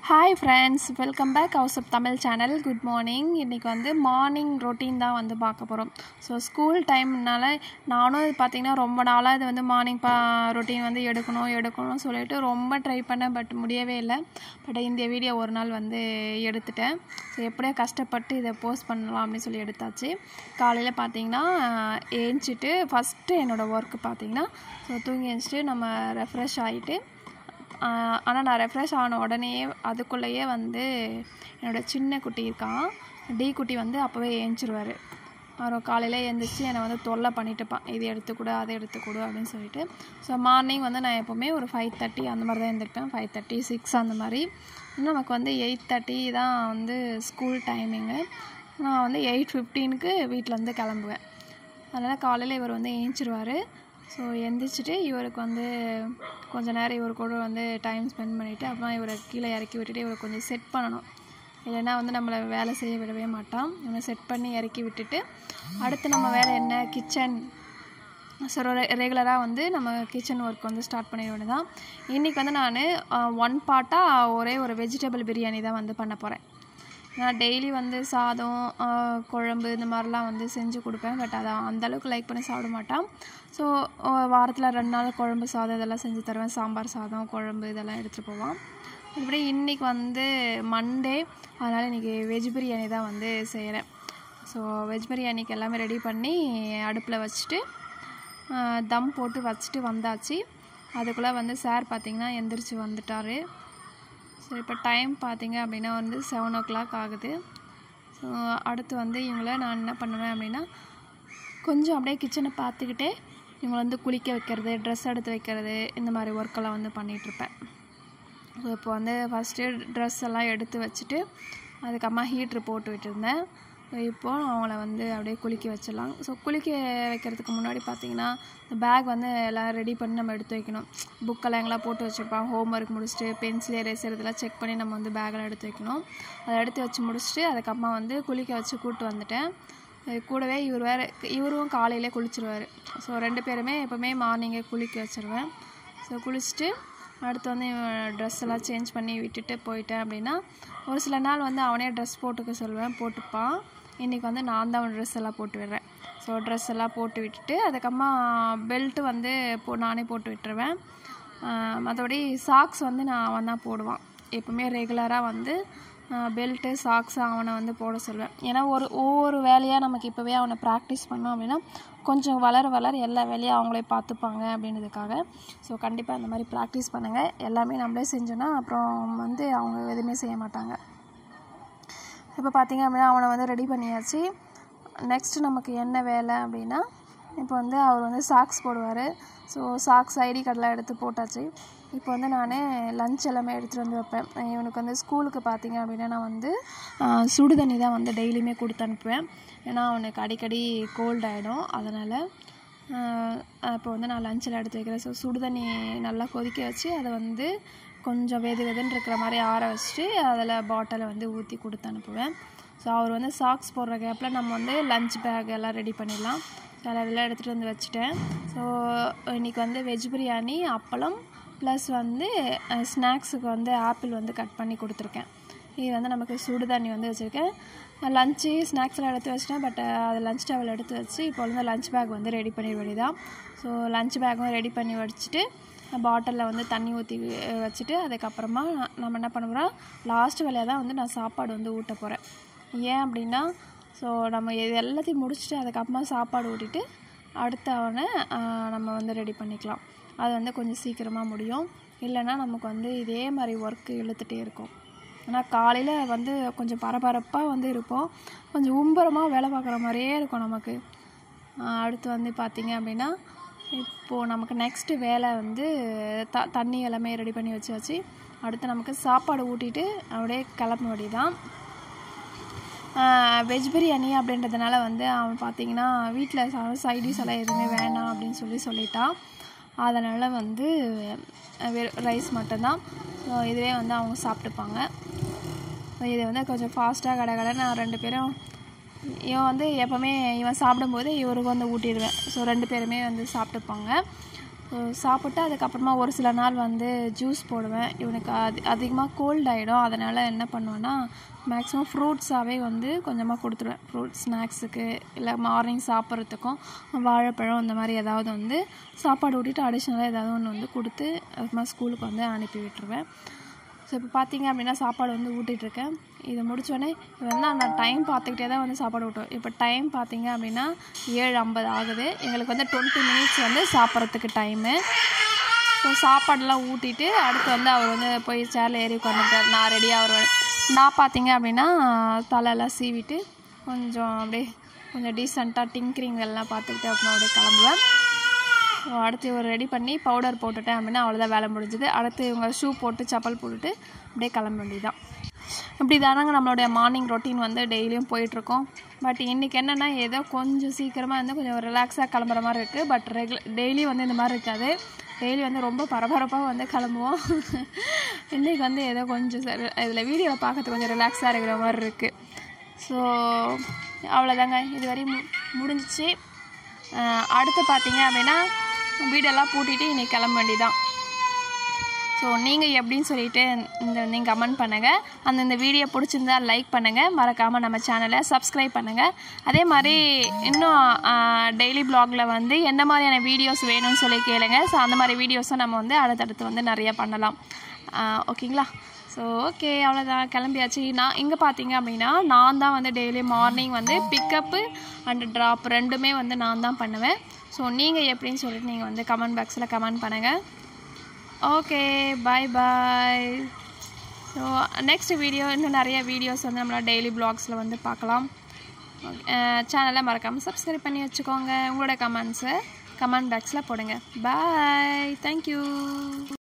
hi friends welcome back house of Tamil channel good morning இன்றைக்கி வந்து morning routine தான் வந்து பார்க்க போகிறோம் ஸோ ஸ்கூல் டைம்னால நானும் இது பார்த்திங்கன்னா ரொம்ப நாளாக இது வந்து மார்னிங் பா ரொட்டீன் வந்து எடுக்கணும் எடுக்கணும்னு சொல்லிட்டு ரொம்ப ட்ரை பண்ணேன் பட் முடியவே இல்லை பட் இந்த வீடியோ ஒரு நாள் வந்து எடுத்துட்டேன் ஸோ எப்படியோ கஷ்டப்பட்டு இதை போஸ்ட் பண்ணலாம் அப்படின்னு சொல்லி எடுத்தாச்சு காலையில் பார்த்தீங்கன்னா ஏஞ்சிட்டு ஃபஸ்ட்டு என்னோடய ஒர்க்கு பார்த்தீங்கன்னா ஸோ தூங்கி எழுந்திச்சிட்டு நம்ம ரெஃப்ரெஷ் ஆகிட்டு ஆனால் நான் ரெஃப்ரெஷ் ஆன உடனே அதுக்குள்ளேயே வந்து என்னோடய சின்ன குட்டி இருக்கான் டி குட்டி வந்து அப்போவே ஏஞ்சிருவார் அவர் காலையில் எழுந்திரிச்சு என்னை வந்து தொல்லை பண்ணிட்டுப்பான் இது எடுத்துக்கூட அதை எடுத்துக்கூட அப்படின்னு சொல்லிட்டு ஸோ மார்னிங் வந்து நான் எப்போவுமே ஒரு ஃபைவ் தேர்ட்டி அந்த மாதிரி தான் எழுந்திருப்பேன் ஃபைவ் தேர்ட்டி சிக்ஸ் அந்த மாதிரி நமக்கு வந்து எயிட் தேர்ட்டி தான் வந்து ஸ்கூல் டைமிங்கு நான் வந்து எயிட் ஃபிஃப்டீனுக்கு வீட்டிலேருந்து கிளம்புவேன் அதனால் காலையில் இவர் வந்து ஏஞ்சிருவார் ஸோ எந்திரிச்சிட்டு இவருக்கு வந்து கொஞ்ச நேரம் இவர் கூட வந்து டைம் ஸ்பெண்ட் பண்ணிவிட்டு அப்புறம் இவரை கீழே இறக்கி விட்டுட்டு இவரை கொஞ்சம் செட் பண்ணணும் இல்லைன்னா வந்து நம்மளை வேலை செய்ய விடவே மாட்டான் இவனை செட் பண்ணி இறக்கி விட்டுட்டு அடுத்து நம்ம வேலை என்ன கிச்சன் ஸோ ரெகுலராக வந்து நம்ம கிச்சன் ஒர்க் வந்து ஸ்டார்ட் பண்ணிட வேண்டியதான் இன்றைக்கி வந்து நான் ஒன் பார்ட்டாக ஒரே ஒரு வெஜிடபிள் பிரியாணி தான் வந்து பண்ண போகிறேன் நான் டெய்லி வந்து சாதம் குழம்பு இந்த மாதிரிலாம் வந்து செஞ்சு கொடுப்பேன் பட் அதை அந்தளவுக்கு லைக் பண்ணி சாப்பிட மாட்டான் ஸோ வாரத்தில் ரெண்டு நாள் குழம்பு சாதம் இதெல்லாம் செஞ்சு தருவேன் சாம்பார் சாதம் குழம்பு இதெல்லாம் எடுத்துகிட்டு போவான் இப்படி இன்றைக்கி வந்து மண்டே அதனால் இன்றைக்கி வெஜ் பிரியாணி தான் வந்து செய்கிறேன் ஸோ வெஜ் பிரியாணிக்கு எல்லாமே ரெடி பண்ணி அடுப்பில் வச்சுட்டு தம் போட்டு வச்சுட்டு வந்தாச்சு அதுக்குள்ளே வந்து சார் பார்த்திங்கன்னா எந்திரிச்சு வந்துட்டார் ஸோ இப்போ டைம் பார்த்திங்க அப்படின்னா வந்து செவன் ஓ கிளாக் ஆகுது ஸோ அடுத்து வந்து இவங்கள நான் என்ன பண்ணுவேன் அப்படின்னா கொஞ்சம் அப்படியே கிச்சனை பார்த்துக்கிட்டே இவங்களை வந்து குளிக்க வைக்கிறது ட்ரெஸ் எடுத்து வைக்கிறது இந்த மாதிரி ஒர்க்கெல்லாம் வந்து பண்ணிகிட்ருப்பேன் ஸோ இப்போ வந்து ஃபஸ்ட்டு ட்ரெஸ் எல்லாம் எடுத்து வச்சுட்டு அதுக்கப்புறமா ஹீட்ரு போட்டு விட்டுருந்தேன் இப்போது அவங்கள வந்து அப்படியே குளிக்க வச்சிடலாம் ஸோ குளிக்க வைக்கிறதுக்கு முன்னாடி பார்த்தீங்கன்னா இந்த பேக் வந்து எல்லாம் ரெடி பண்ணி நம்ம எடுத்து வைக்கணும் புக்கெல்லாம் எங்கெல்லாம் போட்டு வச்சுருப்பாங்க ஹோம் ஒர்க் முடிச்சுட்டு பென்சில் எரேசர் இதெல்லாம் செக் பண்ணி நம்ம வந்து பேக்கில் எடுத்து வைக்கணும் அதை எடுத்து வச்சு முடிச்சுட்டு அதுக்கப்புறமா வந்து குளிக்க வச்சு கூப்பிட்டு வந்துட்டேன் கூடவே இவர் வேறு இவரும் காலையிலே குளிச்சிருவார் ஸோ ரெண்டு பேருமே எப்போவுமே மார்னிங்கே குளிக்க வச்சுருவேன் ஸோ குளிச்சுட்டு அடுத்து வந்து ட்ரெஸ் எல்லாம் சேஞ்ச் பண்ணி விட்டுட்டு போயிட்டேன் அப்படின்னா ஒரு சில நாள் வந்து அவனே ட்ரெஸ் போட்டுக்க சொல்லுவேன் போட்டுப்பான் இன்றைக்கி வந்து நான் தான் அவன் ட்ரெஸ் எல்லாம் போட்டு விடுறேன் ஸோ ட்ரெஸ் எல்லாம் போட்டு விட்டுட்டு அதுக்கப்புறமா பெல்ட்டு வந்து போ நானே போட்டு விட்டுருவேன் மற்றபடி சாக்ஸ் வந்து நான் அவன் தான் போடுவான் எப்போவுமே ரெகுலராக வந்து பெல்ட்டு சாக்ஸ் அவனை வந்து போட சொல்லுவேன் ஏன்னா ஒரு ஒவ்வொரு வேலையாக நமக்கு இப்போவே அவனை ப்ராக்டிஸ் பண்ணோம் அப்படின்னா கொஞ்சம் வளர வளர எல்லா வேலையும் அவங்களே பார்த்துப்பாங்க அப்படின்றதுக்காக ஸோ கண்டிப்பாக இந்த மாதிரி ப்ராக்டிஸ் பண்ணுங்கள் எல்லாமே நம்மளே செஞ்சோன்னா அப்புறம் வந்து அவங்க எதுவுமே செய்ய மாட்டாங்க இப்போ பார்த்திங்க அப்படின்னா அவனை வந்து ரெடி பண்ணியாச்சு நெக்ஸ்ட்டு நமக்கு என்ன வேலை அப்படின்னா இப்போ வந்து அவர் வந்து சாக்ஸ் போடுவார் ஸோ சாக்ஸ் ஐடி கார்டெலாம் எடுத்து போட்டாச்சு இப்போ வந்து நான் லஞ்ச் எல்லாமே எடுத்துகிட்டு வந்து வைப்பேன் இவனுக்கு வந்து ஸ்கூலுக்கு பார்த்தீங்க அப்படின்னா நான் வந்து சுடு தண்ணி தான் வந்து டெய்லியுமே கொடுத்து அனுப்புவேன் ஏன்னா அவனுக்கு அடிக்கடி கோல்ட் ஆகிடும் அதனால் இப்போ வந்து நான் லஞ்சில் எடுத்து வைக்கிறேன் ஸோ சுடு தண்ணி நல்லா கொதிக்க வச்சு அதை வந்து கொஞ்சம் வெது வெதுன்னு இருக்கிற மாதிரி ஆற வச்சுட்டு அதில் பாட்டிலை வந்து ஊற்றி கொடுத்து அனுப்புவேன் ஸோ அவர் வந்து சாக்ஸ் போடுற கேப்பில் நம்ம வந்து லஞ்ச் பேக் எல்லாம் ரெடி பண்ணிடலாம் அதெல்லாம் எடுத்துகிட்டு வந்து வச்சுட்டேன் ஸோ இன்றைக்கி வந்து வெஜ் பிரியாணி அப்பளம் ப்ளஸ் வந்து ஸ்நாக்ஸுக்கு வந்து ஆப்பிள் வந்து கட் பண்ணி கொடுத்துருக்கேன் இது வந்து நமக்கு சுடு தண்ணி வந்து வச்சுருக்கேன் லஞ்சு ஸ்நாக்ஸ்லாம் எடுத்து வச்சிட்டேன் பட் அது லஞ்ச் டேபிள் எடுத்து வச்சு இப்போ வந்து லஞ்ச் பேக் வந்து ரெடி பண்ணிட வேண்டியதான் ஸோ லஞ்ச் பேக்கும் ரெடி பண்ணி வச்சுட்டு பாட்டிலில் வந்து தண்ணி ஊற்றி வச்சுட்டு அதுக்கப்புறமா நம்ம என்ன பண்ண போகிறோம் லாஸ்ட் வேலையாக தான் வந்து நான் சாப்பாடு வந்து ஊட்ட போகிறேன் ஏன் அப்படின்னா ஸோ நம்ம இது எல்லாத்தையும் முடிச்சுட்டு அதுக்கப்புறமா சாப்பாடு ஊட்டிட்டு அடுத்த அவனை நம்ம வந்து ரெடி பண்ணிக்கலாம் அது வந்து கொஞ்சம் சீக்கிரமாக முடியும் இல்லைன்னா நமக்கு வந்து இதே மாதிரி ஒர்க்கு இழுத்துகிட்டே இருக்கும் ஆனால் காலையில் வந்து கொஞ்சம் பரபரப்பாக வந்து இருப்போம் கொஞ்சம் உம்பரமாக வேலை பார்க்குற மாதிரியே இருக்கும் நமக்கு அடுத்து வந்து பார்த்திங்க அப்படின்னா இப்போது நமக்கு நெக்ஸ்ட்டு வேலை வந்து த தண்ணி எல்லாமே ரெடி பண்ணி வச்சு வச்சு அடுத்து நமக்கு சாப்பாடு ஊட்டிட்டு அப்படியே கிளம்ப வேண்டியதான் வெஜ் பிரியாணி அப்படின்றதுனால வந்து அவன் பார்த்திங்கன்னா வீட்டில் சைடிஸ் எல்லாம் எதுவுமே வேணாம் அப்படின்னு சொல்லி சொல்லிட்டான் அதனால் வந்து ரைஸ் மட்டும்தான் ஸோ இதுவே வந்து அவங்க சாப்பிட்டுப்பாங்க இது வந்து கொஞ்சம் ஃபாஸ்ட்டாக கடை கடை நான் ரெண்டு பேரும் இவன் வந்து எப்போவுமே இவன் சாப்பிடும்போது இவருக்கு வந்து ஊட்டிடுவேன் ஸோ ரெண்டு பேருமே வந்து சாப்பிட்டுப்பாங்க சாப்பிட்டு அதுக்கப்புறமா ஒரு சில நாள் வந்து ஜூஸ் போடுவேன் இவனுக்கு அது அதிகமாக கோல்ட் ஆகிடும் அதனால் என்ன பண்ணுவேன்னா மேக்ஸிமம் ஃப்ரூட்ஸாகவே வந்து கொஞ்சமாக கொடுத்துருவேன் ஃப்ரூட் ஸ்நாக்ஸுக்கு இல்லை மார்னிங் சாப்பிட்றதுக்கும் வாழைப்பழம் இந்த மாதிரி ஏதாவது வந்து சாப்பாடு ஊட்டிட்டு அடிஷ்னலாக ஏதாவது ஒன்று வந்து கொடுத்து அதுக்கப்புறமா ஸ்கூலுக்கு வந்து அனுப்பி விட்டுருவேன் ஸோ இப்போ பார்த்தீங்க அப்படின்னா சாப்பாடு வந்து ஊட்டிகிட்ருக்கேன் இதை முடிச்சோடனே வந்து நான் டைம் பார்த்துக்கிட்டே தான் வந்து சாப்பாடு ஊட்டுவேன் இப்போ டைம் பார்த்தீங்க அப்படின்னா ஏழு ஐம்பது ஆகுது எங்களுக்கு வந்து டுவெண்ட்டி மினிட்ஸ் வந்து சாப்பிட்றதுக்கு டைமு ஸோ சாப்பாடெலாம் ஊட்டிட்டு அடுத்து வந்து அவர் வந்து போய் சேரில் ஏறி உட்காந்துட்டார் நான் ரெடியாக வருவேன் நான் பார்த்தீங்க அப்படின்னா தலையெல்லாம் சீவிட்டு கொஞ்சம் அப்படியே கொஞ்சம் டீசெண்டாக டிங்கரிங் எல்லாம் பார்த்துக்கிட்டு அப்புறம் அப்படியே கிளம்புவேன் ஸோ அடுத்து இவர் ரெடி பண்ணி பவுடர் போட்டுட்டேன் அப்படின்னா அவ்வளோதான் வேலை முடிஞ்சுது அடுத்து இவங்க ஷூ போட்டு செப்பல் போட்டுட்டு அப்படியே கிளம்ப வேண்டியதுதான் இப்படி தானங்க நம்மளுடைய மார்னிங் ரொட்டீன் வந்து டெய்லியும் போயிட்டுருக்கோம் பட் இன்றைக்கி என்னென்னா ஏதோ கொஞ்சம் சீக்கிரமாக வந்து கொஞ்சம் ரிலாக்ஸாக கிளம்புற மாதிரி இருக்குது பட் ரெகுலர் டெய்லி வந்து இந்த மாதிரி இருக்காது டெய்லி வந்து ரொம்ப பரபரப்பாக வந்து கிளம்புவோம் இன்றைக்கி வந்து ஏதோ கொஞ்சம் இதில் வீடியோவில் பார்க்கறதுக்கு கொஞ்சம் ரிலாக்ஸாக இருக்கிற மாதிரி இருக்குது ஸோ அவ்வளோதாங்க இது வரையும் மு முடிஞ்சிச்சு அடுத்து பார்த்தீங்க அப்படின்னா வீடெல்லாம் பூட்டிட்டு இன்றைக்கி கிளம்ப வேண்டியதான் ஸோ நீங்கள் எப்படின்னு சொல்லிட்டு இந்த நீங்கள் கமெண்ட் பண்ணுங்கள் அந்த இந்த வீடியோ பிடிச்சிருந்தா லைக் பண்ணுங்கள் மறக்காமல் நம்ம சேனலை சப்ஸ்கிரைப் பண்ணுங்கள் அதே மாதிரி இன்னும் டெய்லி ப்ளாகில் வந்து எந்த மாதிரியான வீடியோஸ் வேணும்னு சொல்லி கேளுங்க ஸோ அந்த மாதிரி வீடியோஸும் நம்ம வந்து அடுத்தடுத்து வந்து நிறைய பண்ணலாம் ஓகேங்களா ஸோ ஓகே அவ்வளோதான் கிளம்பியாச்சு நான் இங்கே பார்த்தீங்க அப்படின்னா நான் தான் வந்து டெய்லி மார்னிங் வந்து பிக்கப்பு அண்ட் ட்ராப் ரெண்டுமே வந்து நான் தான் பண்ணுவேன் ஸோ நீங்கள் எப்படின்னு சொல்லிட்டு நீங்கள் வந்து கமெண்ட் பாக்ஸில் கமெண்ட் பண்ணுங்கள் okay bye bye so next video இன்னும் நிறைய வீடியோஸ் வந்து நம்மளோட டெய்லி ப்ளாக்ஸில் வந்து பார்க்கலாம் சேனலை மறக்காமல் சப்ஸ்கிரைப் பண்ணி வச்சுக்கோங்க உங்களோட கமெண்ட்ஸை கமெண்ட் பாக்ஸில் போடுங்க பாய் தேங்க்யூ